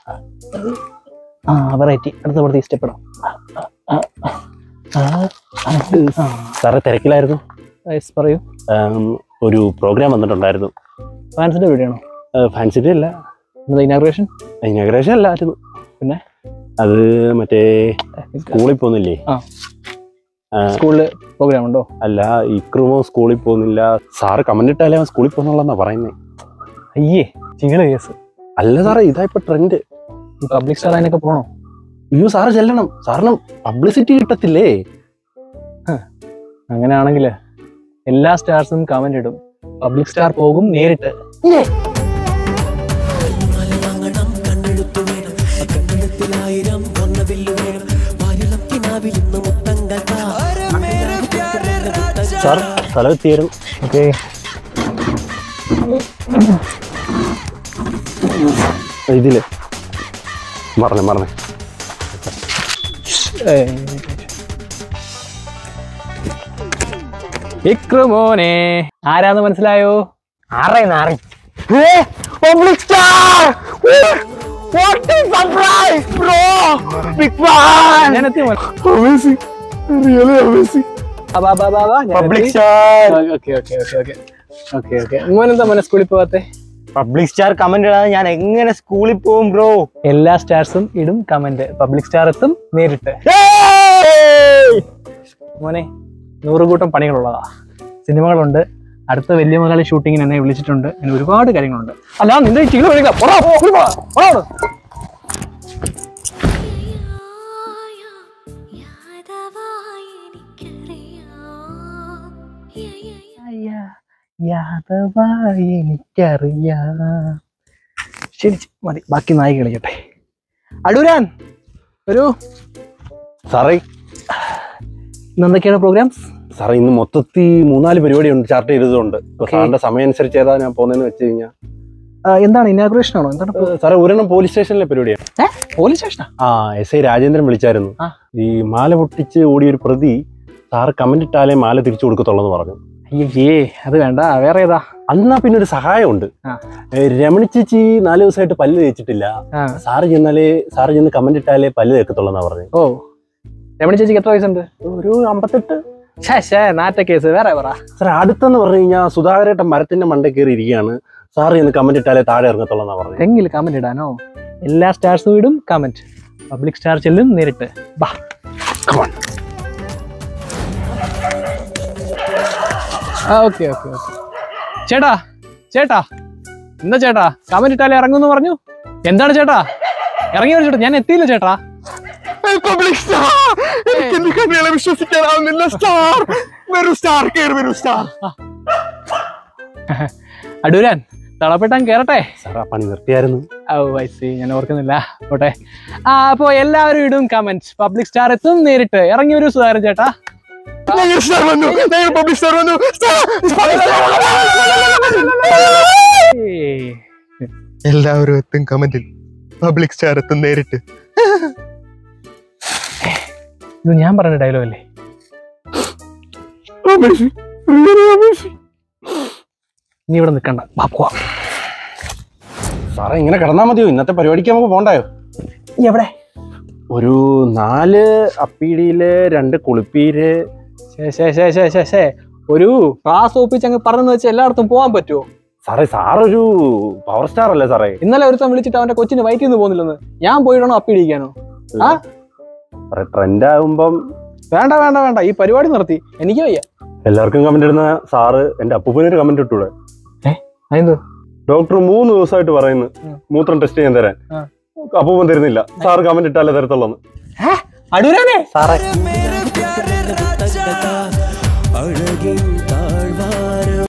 ആ വെറൈറ്റി അടുത്ത പ്രതി സ്റ്റെപ്പ് ഇടാം സാറേ തിരക്കിലായിരുന്നു യെസ് പറയൂ ആം, ഒരു പ്രോഗ്രാം വന്നിട്ടുണ്ടായിരുന്നു ഫാൻസിന്റെ വീഡിയോ ആണോ ഫാൻസിൻ്റെ അല്ല ഇന്നത്തെ ഇനാഗ്രേഷൻ ഇനാഗ്രേഷൻ അല്ലായിരുന്നു പിന്നെ? അത് മറ്റേ സ്കൂളിൽ പോകുന്നില്ലേ ആ. ആ, സ്കൂളിൽ പ്രോഗ്രാം ഉണ്ടോ അല്ല ഇക്രുമോ സ്കൂളിൽ പോകുന്നില്ല സാറ് കമന്റ് ഇട്ടാലേ അവൻ സ്കൂളിൽ പോകുന്നുള്ളതെന്നാ പറയുന്നത് അയ്യേ ചിങ്ങള കേസ് അല്ല സാറേ ഇതാ ഇപ്പൊ ട്രെൻഡ് ഈ പബ്ലിക് സ്റ്റാർ അതിനൊക്കെ പോണോ അയ്യോ സാറ് ചെല്ലണം സാറിന് പബ്ലിസിറ്റി കിട്ടത്തില്ലേ അങ്ങനെയാണെങ്കിൽ എല്ലാ സ്റ്റാർസും കമന്റ് ഇടും പബ്ലിക് സ്റ്റാർ പോകും നേരിട്ട് വാങ്ങണം കണ്ണെടുത്തു വേണം കണ്ണെടുത്തിലായിരം കൊന്നവില്ലു വേണം വാരിളം കിനാവിലിന്ന് മുത്തങ്ങൾ സാർ സ്ഥലം എത്തിയായിരുന്നു ഓക്കെ ഇതില് മറന്നേ മറന്നേ ഇക്രുമോനെ ആരാന്ന് മനസ്സിലായോ ആറേ നാറി public star what is surprise bro big fan ഞാൻ എത്തി മോനെ. അമേസിംഗ് റിയലി അമേസിംഗ് ആ, ബാ, ബാ, ബാ, ബാ, ഞാൻ പബ്ലിക് എത്തി. Star okay okay okay okay okay okay മോനെന്താ മോനെ സ്കൂളിൽ പോവാത്തെ പബ്ലിക് സ്റ്റാർ കമന്റ് ഇടാതെ ഞാൻ എങ്ങനെ സ്കൂളിൽ പോകും ബ്രോ എല്ലാ സ്റ്റാർസും ഇടും കമന്റ് പബ്ലിക് സ്റ്റാർ എത്തും നേരിട്ട് മോനെ നൂറുകൂട്ടം പണികളുള്ളതാ സിനിമകളുണ്ട് അടുത്ത വലിയ മലയാളി ഷൂട്ടിങ്ങിന് എന്നെ വിളിച്ചിട്ടുണ്ട് അങ്ങനെ ഒരുപാട് കാര്യങ്ങളുണ്ട് അല്ല നിന്റെ ചില വഴിക എനിക്കറിയാം ശരി മതി ബാക്കി നായി കളിക്കട്ടെ അടൂരാൻ ഒരു സാറേ ഇന്ന് എന്തൊക്കെയാണ് പ്രോഗ്രാംസ് സാറേ ഇന്ന് മൊത്തത്തിൽ മൂന്നാല് പരിപാടി ഉണ്ട് ചാർട്ട് ചെയ്തതുണ്ട് ഇപ്പൊ Okay. സാറിന്റെ സമയം അനുസരിച്ച് ഏതാ ഞാൻ പോകുന്നതെന്ന് വെച്ച് കഴിഞ്ഞാൽ എന്താണ് ഇനാഗ്രേഷൻ ആണോ എന്താണ് സാറേ ഒരെണ്ണം പോലീസ് സ്റ്റേഷനിലെ പരിപാടിയാണ് പോലീസ് സ്റ്റേഷനാ ആ എസ് ഐ രാജേന്ദ്രൻ വിളിച്ചായിരുന്നു ആ. ഈ മാല പൊട്ടിച്ച് ഓടിയ ഒരു പ്രതി സാറ് കമന്റ് ഇട്ടാലേ മാല തിരിച്ചു കൊടുക്കത്തുള്ളൂ എന്ന് പറഞ്ഞു അയ്യേ അത് വേണ്ട വേറെ ഏതാ അന്നാ പിന്നെ ഒരു സഹായമുണ്ട് ആ. ഏ, രമണി ചേച്ചി നാല് ദിവസമായിട്ട് പല്ല് തേച്ചിട്ടില്ല ആ സാറ് ചെന്നാലേ സാറ് ചെന്ന് കമന്റ് ഇട്ടാലേ പല്ല് തേക്കത്തുള്ളൂ എന്നാ പറഞ്ഞു ഓ രമണി ചേച്ചിക്ക് എത്ര വയസ്സുണ്ട് ഒരു അമ്പത്തെട്ട് ഛേ ഛേ നാറ്റ കേസ് വേറെ പറ സാർ അടുത്തെന്ന് പറഞ്ഞു കഴിഞ്ഞാൽ സുധാകരേട്ടൻ മരത്തിന്റെ മണ്ടേ കയറി ഇരിക്കുകയാണ് സാറ് ചെന്ന് കമന്റ് ഇട്ടാലേ താഴെ ഇറങ്ങത്തുള്ളൂ എന്നാ പറഞ്ഞു തെങ്ങിൽ കമന്റ് ഇടാനോ എല്ലാ സ്റ്റാർസും ഇടും കമന്റ് പബ്ലിക് സ്റ്റാർ ചെല്ലും നേരിട്ട് ബാ ആ ഓക്കെ ഓക്കെ ഓക്കെ ചേട്ടാ ചേട്ടാ എന്താ ചേട്ടാ കമന്റ് ഇട്ടാലേ ഇറങ്ങുമെന്ന് പറഞ്ഞു എന്താണ് ചേട്ടാ ഇറങ്ങി വരും ചേട്ടാ ഞാൻ എത്തിയില്ല ചേട്ടാ പബ്ലിക് സ്റ്റാർ എനിക്ക് എന്റെ കണ്ണുകളെ വിശ്വസിക്കാനാവുന്നില്ല സ്റ്റാർ വരൂ സ്റ്റാർ കയറി വരൂ സ്റ്റാർ അടൂരാൻ തളപ്പെട്ടാൻ കേറട്ടെ സാർ ആ പണി നിർത്തിയായിരുന്നു ഓ ഐ സി ഞാൻ ഓർക്കുന്നില്ല പോട്ടെ ആ അപ്പോ എല്ലാവരും ഇടും കമന്റ് പബ്ലിക് സ്റ്റാർ എത്തും നേരിട്ട് ഇറങ്ങി വരൂ സുധാകരൻ ചേട്ടാ ഞങ്ങൾ സ്റ്റാർ വന്നു ഞങ്ങൾ പബ്ലിക് സ്റ്റാർ വന്നു ഏയ്. എല്ലാവരും എത്തും കമന്റിൽ പബ്ലിക് സ്റ്റാർ എത്തും നേരിട്ട് ഇത് ഞാൻ പറഞ്ഞ ഡയലോഗ് അല്ലേ നീ ഇവിടെ നിൽക്കണ്ട വാ പോവാം സാറേ ഇങ്ങനെ കിടന്നാ മതിയോ ഇന്നത്തെ പരിപാടിക്ക് നമുക്ക് പോണ്ടായോ നീ എവിടെ ഒരു നാല് അപ്പീടിയില് രണ്ട് കുളിപ്പീര് ശേ ശേ ശേ ശേ ശേ ശേ ഒരു ക്ലാസ് ഒപ്പിച്ച് അങ്ങ് പറഞ്ഞു വെച്ച് എല്ലായിടത്തും പോകാൻ പറ്റുമോ സാറേ സാറൊരു പവർ സ്റ്റാർ അല്ലേ സാറേ ഇന്നലെ ഒരുത്തൻ വിളിച്ചിട്ട് അവന്റെ കൊച്ചിന് വയറ്റിൽ നിന്ന് പോകുന്നില്ലെന്ന് ഞാൻ പോയിടണോ അപ്പിടിക്കാനോ ആ സാറേ ട്രെൻഡ് ആകുമ്പം വേണ്ട വേണ്ട വേണ്ട ഈ പരിപാടി നിർത്തി എനിക്ക് വയ്യ എല്ലാവർക്കും കമന്റ് ഇടുന്ന സാറ് എന്റെ അപ്പൂപ്പനൊരു കമന്റ് ഇട്ടൂടെ അതെന്തോ ഡോക്ടർ മൂന്ന് ദിവസമായിട്ട് പറയുന്നു ഉം. മൂത്രം ടെസ്റ്റ് ചെയ്യാൻ തരാൻ ആ. അപ്പൂപ്പൻ തരുന്നില്ല സാറ് കമന്റ് ഇട്ടാലേ തരത്തുള്ളൂ അടൂരാനെ സാറേ അഴകിൻ